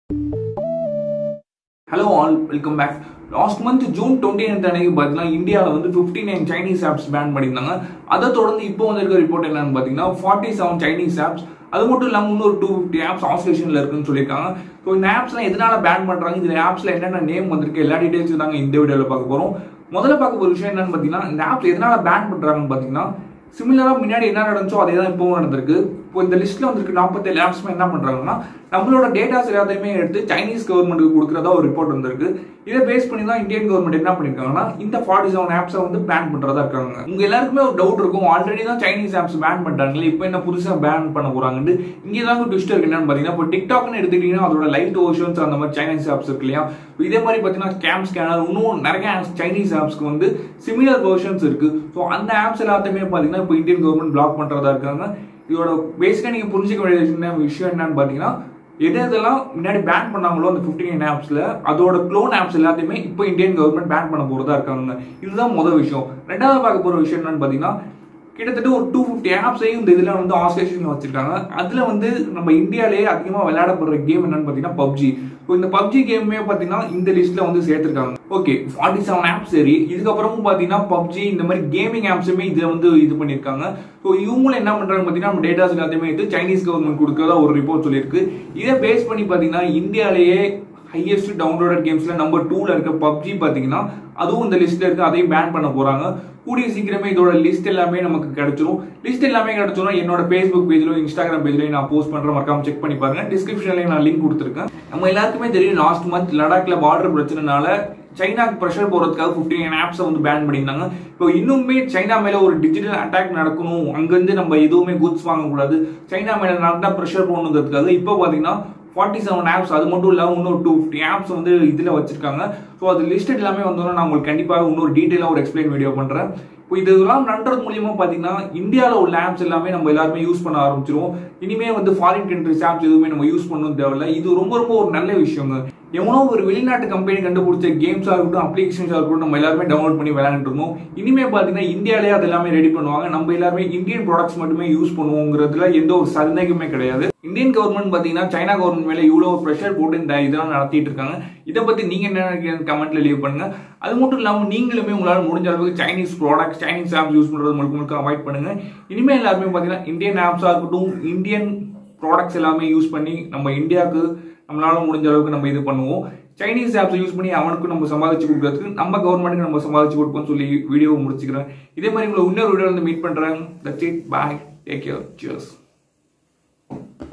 hello all welcome back last month June twenty ninth அன்னைக்கு பார்த்தீங்கன்னா இந்தியாவில் வந்து fifty nine Chinese apps ban பண்ணியிருந்தாங்க அதை தொடர்ந்து இப்போ வந்திருக்க ரிப்போர்ட் என்னன்னு பார்த்தீங்கன்னா ஃபார்ட்டி செவன் சைனீஸ் ஆப்ஸ் அது மட்டும் இல்லாமல் இன்னொரு டூ ஃபிஃப்டி ஆப்ஸ் ஆஸ்லேஷனில் இருக்குன்னு சொல்லியிருக்காங்க ஸோ இந்த ஆப்ஸ்லாம் எதனால பேன் பண்ணுறாங்க இந்த ஆப்ஸில் என்னென்ன நேம் வந்திருக்கு எல்லா டீடைல்ஸும் தாங்க இந்த வீடியோவில் பார்க்க போகிறோம் முதல்ல பார்க்க ஒரு விஷயம் என்னன்னு பார்த்தீங்கன்னா இந்த ஆப்ஸ் எதனால பேன் பண்ணுறாங்கன்னு பார்த்தீங்கன்னா சிமிலராக முன்னாடி என்ன நடந்துச்சோ அதே தான் இப்போவும் நடந்திருக்கு இப்போ இந்த லிஸ்ட்டில் வந்திருக்கு நாற்பத்தேழு ஆப்ஸ்மே என்ன பண்ணுறாங்கன்னா நம்மளோட டேட்டாஸ் எல்லாத்தையுமே எடுத்து சைனீஸ் கவர்மெண்ட்டுக்கு கொடுக்குறதா ஒரு ரிப்போர்ட் வந்திருக்கு இதை பேஸ் பண்ணி தான் இந்தியன் கவர்மெண்ட் என்ன பண்ணிருக்காங்கன்னா இந்த ஃபார்ட்டி செவன் ஆப்ஸை வந்து பேன் பண்ணுறதா இருக்காங்க உங்க எல்லாருக்குமே ஒரு டவுட் இருக்கும் ஆல்ரெடி தான் சைனீஸ் ஆப்ஸ் பேன் பண்ணிட்டாங்களே இப்போ என்ன புதுசாக பேன் பண்ண போறாங்கன்னு இங்கே தான் ட்விஸ்ட் இருக்கு என்னன்னு பார்த்தீங்கன்னா இப்போ டிக்டாக்னு எடுத்துக்கிட்டீங்கன்னா அதோட லைட் ஓஷன்ஸ் அந்த மாதிரி சைனீஸ் ஆப்ஸ் இருக்கு இல்லையா இதே மாதிரி பார்த்தீங்கன்னா ஸ்கேம் ஸ்கேனர் இன்னும் நிறைய சைனீஸ் ஆப்ஸ்க்கு வந்து சிமிலர் வெர்ஷன்ஸ் இருக்கு ஸோ அந்த ஆப்ஸ் எல்லாத்தையுமே பார்த்தீங்கன்னா இப்போ இந்தியன் கவர்மெண்ட் பிளாக் பண்ணுறதா இருக்காங்க இதோட பேசிக்காக நீங்கள் புரிஞ்சிக்க வேண்டிய விஷயம் என்னன்னு பார்த்தீங்கன்னா எது எதெல்லாம் முன்னாடி பேன் பண்ணாங்களோ அந்த ஃபிஃப்டி நைன் ஆப்ஸில் அதோட க்ளோன் ஆப்ஸ் எல்லாத்தையுமே இப்போ இந்தியன் கவர்மெண்ட் பேன் பண்ண போகிறதா இருக்காங்க இதுதான் முதல் விஷயம் ரெண்டாவது பார்க்க போகிற விஷயம் என்னன்னு பார்த்தீங்கன்னா கிட்டத்தட்ட ஒரு டூ ஃபிஃப்டி ஆப்ஸையும் இந்த இதில் வந்து ஆஸ்ட்ரேஷனில் வச்சிருக்காங்க அதில் வந்து நம்ம இந்தியாவிலேயே அதிகமாக விளையாடப்படுற கேம் என்னன்னு பார்த்தீங்கன்னா பப்ஜி ஸோ இந்த பப்ஜி கேமுமே பார்த்தீங்கன்னா இந்த லிஸ்ட்டில் வந்து சேர்த்துருக்காங்க ஓகே ஃபார்ட்டி செவன் ஆப்ஸ் சரி இதுக்கப்புறமும் பார்த்தீங்கன்னா பப்ஜி இந்த மாதிரி கேமிங் ஆப்ஸுமே இதில் வந்து இது பண்ணியிருக்காங்க ஸோ இவங்களும் என்ன பண்ணுறாங்க பார்த்தீங்கன்னா நம்ம டேட்டாஸ் எல்லாத்தையுமே எடுத்து சைனீஸ் கவர்மெண்ட் கொடுக்குறதா ஒரு ரிப்போர்ட் சொல்லியிருக்கு இதை பேஸ் பண்ணி பார்த்தீங்கன்னா இந்தியாவிலேயே ஹையஸ்ட் டவுன்லோடட் கேம்ஸ்ல நம்பர் டூல இருக்க பப்ஜி பாத்தீங்கன்னா அதுவும் இந்த லிஸ்ட்ல இருக்கு அதையும் பேன் பண்ண போறாங்க கூடிய சீக்கிரமே இதோட லிஸ்ட் எல்லாமே நமக்கு கிடைச்சிரும் லிஸ்ட் எல்லாமே கிடைச்சிரும் என்னோட ஃபேஸ்புக் பேஜ்லயும் இன்ஸ்டாகிராம் பேஜ்லயும் நான் போஸ்ட் பண்ற மறக்காம செக் பண்ணி பாருங்க டிஸ்கிரிப்ஷன்லயும் நான் லிங்க் கொடுத்துருக்கேன் நம்ம எல்லாருக்குமே தெரியும் லாஸ்ட் மந்த் லடாக்ல பார்டர் பிரச்சனைனால சைனாக்கு ப்ரெஷர் போறதுக்காக ஃபிஃப்டி நைன் ஆப்ஸை வந்து பேன் பண்ணியிருந்தாங்க இப்போ இன்னுமே சைனா மேல ஒரு டிஜிட்டல் அட்டாக் நடக்கணும் அங்கிருந்து நம்ம எதுவுமே குட்ஸ் வாங்கக்கூடாது சைனா மேல நடந்தா ப்ரெஷர் போகணுங்கிறதுக்காக இப்போ பாத்தீங்கன்னா ஃபார்ட்டி செவன் ஆப்ஸ் அது மட்டும் இல்லாமல் இன்னொரு டூ ஃபிஃப்டி ஆப்ஸ் வந்து இதில் வச்சிருக்காங்க ஸோ அது லிஸ்ட் எல்லாமே வந்தோன்னா நான் உங்களுக்கு கண்டிப்பாக இன்னொரு டீட்டெயிலாக ஒரு எக்ஸ்பிளைன் வீடியோ பண்ணுறேன் இப்போ இதெல்லாம் நன்றது மூலியமா பார்த்தீங்கன்னா இந்தியாவில் உள்ள ஆப்ஸ் எல்லாமே நம்ம எல்லாருமே யூஸ் பண்ண ஆரம்பிச்சிருவோம் இனிமே வந்து ஃபாரின் கண்ட்ரிஸ் ஆப்ஸ் எதுவுமே நம்ம யூஸ் பண்ணணும் தேவையில்ல இது ரொம்ப ரொம்ப ஒரு நல்ல விஷயங்க எவனோ ஒரு வெளிநாட்டு கம்பெனி கண்டுபிடிச்ச கேம்ஸாக இருக்கட்டும் அப்ளிகேஷன்ஸாக இருக்கட்டும் நம்ம எல்லாருமே டவுன்லோட் பண்ணி விளையாண்டுட்டு இருந்தோம் இனிமே பார்த்தீங்கன்னா இந்தியாவிலே அது எல்லாமே ரெடி பண்ணுவாங்க நம்ம எல்லாருமே இந்தியன் ப்ராடக்ட்ஸ் மட்டுமே யூஸ் பண்ணுவோங்கிறதுல எந்த ஒரு சந்தேகமே கிடையாது இந்தியன் கவர்மெண்ட் பார்த்தீங்கன்னா சைனா கவர்மெண்ட் மேலே இவ்வளோ ப்ரெஷர் போட்டு இந்த இதெல்லாம் நடத்திட்டு இருக்காங்க இதை பற்றி நீங்கள் என்ன நினைக்கிறீங்க கமெண்ட்ல லீவ் பண்ணுங்க அது மட்டும் இல்லாமல் நீங்களுமே உங்களால் முடிஞ்ச அளவுக்கு Chinese products Chinese apps use பண்ணுறது முழுக்க முழுக்க அவாய்ட் பண்ணுங்க இனிமேல் எல்லாருமே பார்த்தீங்கன்னா இந்தியன் ஆப்ஸாக இருக்கட்டும் இந்தியன் ப்ராடக்ட்ஸ் எல்லாமே யூஸ் பண்ணி நம்ம இந்தியாவுக்கு நம்மளால முடிஞ்ச அளவுக்கு நம்ம இது பண்ணுவோம் சைனீஸ் ஆப்ஸ் யூஸ் பண்ணி அவனுக்கு நம்ம சம்பாதிச்சு கொடுக்கறதுக்கு நம்ம கவர்மெண்ட்டுக்கு நம்ம சம்பாதிச்சு கொடுப்போம்னு சொல்லி வீடியோ முடிச்சுக்கிறேன் இதே மாதிரி உங்களை இன்னொரு வீடியோ வந்து மீட் பண்ணுறேன் that's it bye take care cheers